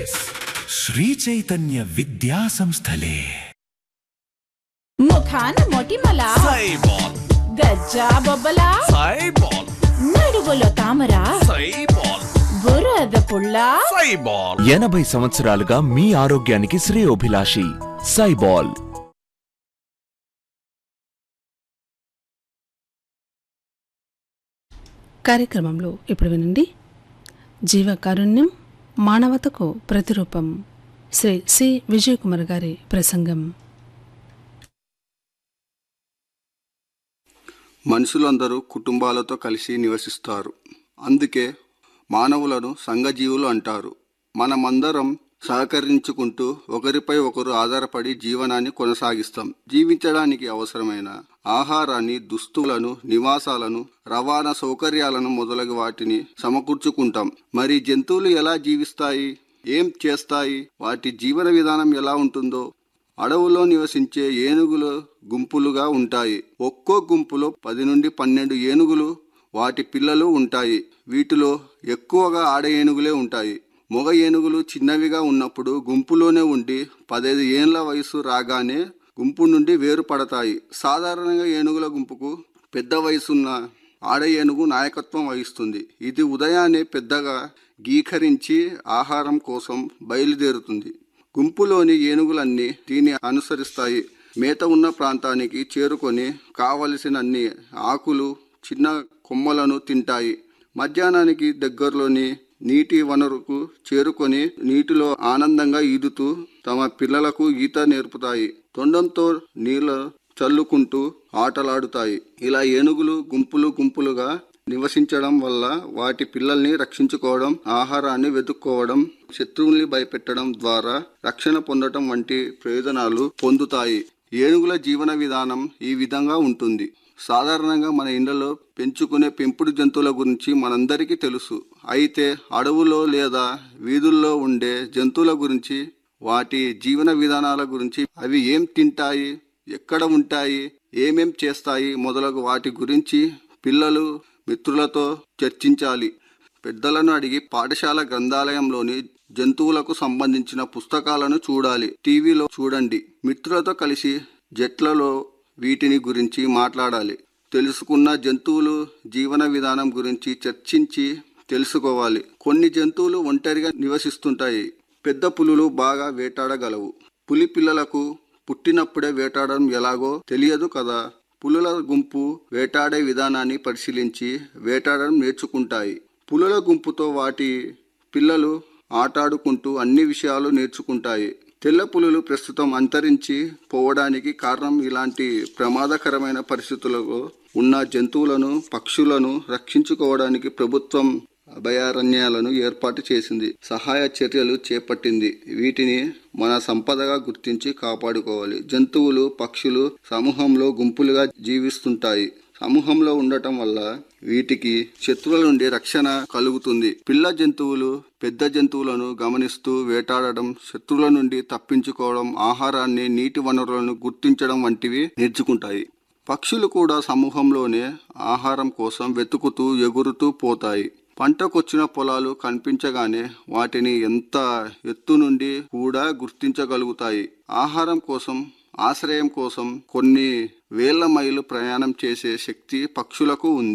శ్రీ చైతన్య విద్యా సంస్థలే ముఖాన మొటిమల సైబాల్ గజ్జా బొబ్బల సైబాల్ నడువులో తామర సైబాల్ బురద పుల్ల సైబాల్ ఎనభై సంవత్సరాలుగా మీ ఆరోగ్యానికి శ్రేయోభిలాషి సైబాల్ కార్యక్రమంలో ఇప్పుడు వినండి జీవకారుణ్యం మానవతకు ప్రతిరూపం శ్రీ సి విజయకుమార్ గారి ప్రసంగం మనుషులందరూ కుటుంబాలతో కలిసి నివసిస్తారు అందుకే మానవులను సంఘజీవులు అంటారు మనమందరం సహకరించుకుంటూ ఒకరిపై ఒకరు ఆధారపడి జీవనాన్ని కొనసాగిస్తాం జీవించడానికి అవసరమైన ఆహారాన్ని దుస్తులను నివాసాలను రవాణా సౌకర్యాలను మొదలగు వాటిని సమకూర్చుకుంటాం మరి జంతువులు ఎలా జీవిస్తాయి ఏం చేస్తాయి వాటి జీవన విధానం ఎలా ఉంటుందో అడవులో నివసించే ఏనుగులు గుంపులుగా ఉంటాయి ఒక్కో గుంపులో పది నుండి పన్నెండు ఏనుగులు వాటి పిల్లలు ఉంటాయి వీటిలో ఎక్కువగా ఆడ ఏనుగులే ఉంటాయి మగ ఏనుగులు చిన్నవిగా ఉన్నప్పుడు గుంపులోనే ఉండి పదహైదు ఏండ్ల వయసు రాగానే గుంపు నుండి వేరుపడతాయి సాధారణంగా ఏనుగుల గుంపుకు పెద్ద వయసున్న ఆడ ఏనుగు నాయకత్వం వహిస్తుంది ఇది ఉదయాన్నే పెద్దగా గీకరించి ఆహారం కోసం బయలుదేరుతుంది గుంపులోని ఏనుగులన్నీ దీన్ని అనుసరిస్తాయి మేత ఉన్న ప్రాంతానికి చేరుకొని కావలసినన్ని ఆకులు చిన్న కొమ్మలను తింటాయి మధ్యాహ్నానికి దగ్గరలోని నీటి వనరుకు చేరుకొని నీటిలో ఆనందంగా ఈదుతూ తమ పిల్లలకు ఈత నేర్పుతాయి తొండంతో నీళ్ళ చల్లుకుంటూ ఆటలాడుతాయి ఇలా ఏనుగులు గుంపులు గుంపులుగా నివసించడం వల్ల వాటి పిల్లల్ని రక్షించుకోవడం ఆహారాన్ని వెతుక్కోవడం శత్రువుల్ని భయపెట్టడం ద్వారా రక్షణ పొందడం వంటి ప్రయోజనాలు పొందుతాయి ఏనుగుల జీవన విధానం ఈ విధంగా ఉంటుంది సాధారణంగా మన ఇళ్లలో పెంచుకునే పెంపుడు జంతువుల గురించి మనందరికీ తెలుసు అయితే అడవులో లేదా వీధుల్లో ఉండే జంతువుల గురించి వాటి జీవన విధానాల గురించి అవి ఏం తింటాయి ఎక్కడ ఉంటాయి ఏమేం చేస్తాయి మొదలగు వాటి గురించి పిల్లలు మిత్రులతో చర్చించాలి పెద్దలను అడిగి పాఠశాల గ్రంథాలయంలోని జంతువులకు సంబంధించిన పుస్తకాలను చూడాలి టీవీలో చూడండి మిత్రులతో కలిసి జట్లలో వీటిని గురించి మాట్లాడాలి తెలుసుకున్న జంతువులు జీవన విధానం గురించి చర్చించి తెలుసుకోవాలి కొన్ని జంతువులు ఒంటరిగా నివసిస్తుంటాయి పెద్ద పులులు బాగా వేటాడగలవు పులి పిల్లలకు పుట్టినప్పుడే వేటాడడం ఎలాగో తెలియదు కదా పులుల గుంపు వేటాడే విధానాన్ని పరిశీలించి వేటాడడం నేర్చుకుంటాయి పులుల గుంపుతో వాటి పిల్లలు ఆటాడుకుంటూ అన్ని విషయాలు నేర్చుకుంటాయి తెల్ల పులులు ప్రస్తుతం అంతరించి పోవడానికి కారణం ఇలాంటి ప్రమాదకరమైన పరిస్థితులలో ఉన్న జంతువులను పక్షులను రక్షించుకోవడానికి ప్రభుత్వం అభయారణ్యాలను ఏర్పాటు చేసింది సహాయ చర్యలు చేపట్టింది వీటిని మన సంపదగా గుర్తించి కాపాడుకోవాలి జంతువులు పక్షులు సమూహంలో గుంపులుగా జీవిస్తుంటాయి సమూహంలో ఉండటం వల్ల వీటికి శత్రువుల నుండి రక్షణ కలుగుతుంది పిల్ల జంతువులు పెద్ద జంతువులను గమనిస్తూ వేటాడడం శత్రువుల నుండి తప్పించుకోవడం ఆహారాన్ని నీటి వనరులను గుర్తించడం వంటివి నేర్చుకుంటాయి పక్షులు కూడా సమూహంలోనే ఆహారం కోసం వెతుకుతూ ఎగురుతూ పోతాయి పంటకొచ్చిన పొలాలు కనిపించగానే వాటిని ఎంత ఎత్తు నుండి కూడా గుర్తించగలుగుతాయి ఆహారం కోసం ఆశ్రయం కోసం కొన్ని వేల మైలు ప్రయాణం చేసే శక్తి పక్షులకు ఉంది